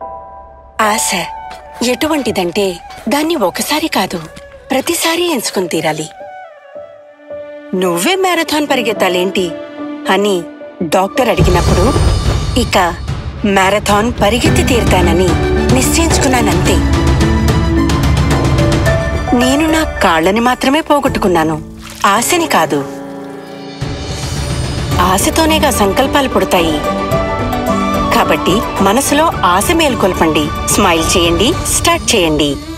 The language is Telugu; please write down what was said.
ఆశ ఎటువంటిదంటే దాన్ని ఒకసారి కాదు ప్రతిసారి ఎంచుకుని తీరాలి నువ్వే మ్యారథాన్ పరిగెత్తాలేంటి అని డాక్టర్ అడిగినప్పుడు ఇక మ్యారథాన్ పరిగెత్తి తీరుతానని నిశ్చయించుకున్నానంతే నేను నా కాళ్ళని మాత్రమే పోగొట్టుకున్నాను ఆశని కాదు ఆశతోనేగా సంకల్పాలు పుడతాయి కాబట్టి మనసులో ఆశ మేల్కొల్పండి స్మైల్ చేయండి స్టార్ట్ చేయండి